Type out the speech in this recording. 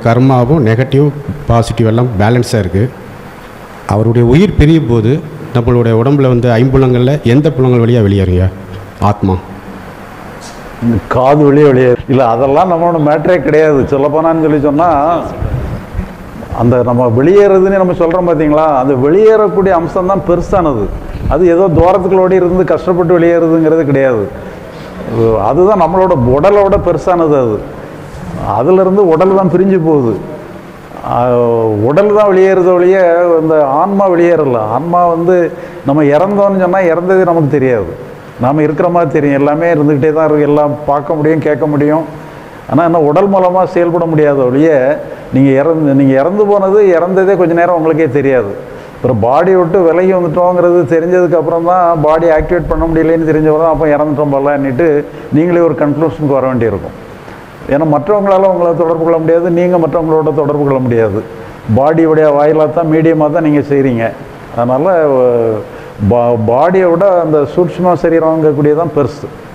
கர்மாவும் negative positive எல்லாம் பேலன்ஸாக இருக்குது அவருடைய உயிர் பிரியும் போது நம்மளுடைய உடம்புல வந்து ஐம்புலங்களில் எந்த புலங்கள் வழியாக வெளியேறுங்க ஆத்மா இந்த காது வெளியே வெளியே இல்லை அதெல்லாம் நம்மளோட மேட்டரே கிடையாது சொல்லப்போனான்னு சொல்லி சொன்னால் அந்த நம்ம வெளியேறதுன்னு நம்ம சொல்கிறோம் பார்த்தீங்களா அந்த வெளியேறக்கூடிய அம்சம் தான் பெருசானது அது ஏதோ தூரத்துக்குள்ளோடி இருந்து கஷ்டப்பட்டு வெளியேறதுங்கிறது கிடையாது அது- அதுதான் நம்மளோட உடலோட பெருசானது அது அதிலிருந்து உடல் தான் பிரிஞ்சு போகுது ஆஹ் உடல் தான் வெளியேறுத ஒழிய இந்த ஆன்மா வெளியேறல ஆன்மா வந்து நம்ம இறந்தோம்னு சொன்னால் இறந்தது நமக்கு தெரியாது நாம் இருக்கிற மாதிரி தெரியும் எல்லாமே இருந்துக்கிட்டே தான் இருக்கு எல்லாம் பார்க்க முடியும் கேட்க முடியும் ஆனால் என்ன உடல் மூலமாக செயல்பட முடியாத ஒழிய நீங்கள் இறந்து நீங்கள் இறந்து போனது இறந்ததே கொஞ்ச நேரம் உங்களுக்கே தெரியாது அப்புறம் பாடி விட்டு விலகி வந்துட்டோங்கிறது தெரிஞ்சதுக்கு அப்புறம் தான் பாடி ஆக்டிவேட் பண்ண முடியலைன்னு தெரிஞ்சவரை அப்போ இறந்துட்டோம் போலன்னுட்டு நீங்களே ஒரு கன்க்ளூஷனுக்கு வர வேண்டியிருக்கும் ஏன்னா மற்றவங்களால உங்களை தொடர்பு கொள்ள முடியாது நீங்கள் மற்றவங்களோட தொடர்பு கொள்ள முடியாது பாடியுடைய வாயிலாக தான் மீடியமாக தான் நீங்கள் செய்கிறீங்க அதனால் பா பாடியை விட அந்த சூட்சும சரீரங்கக்கூடியதான் பெருசு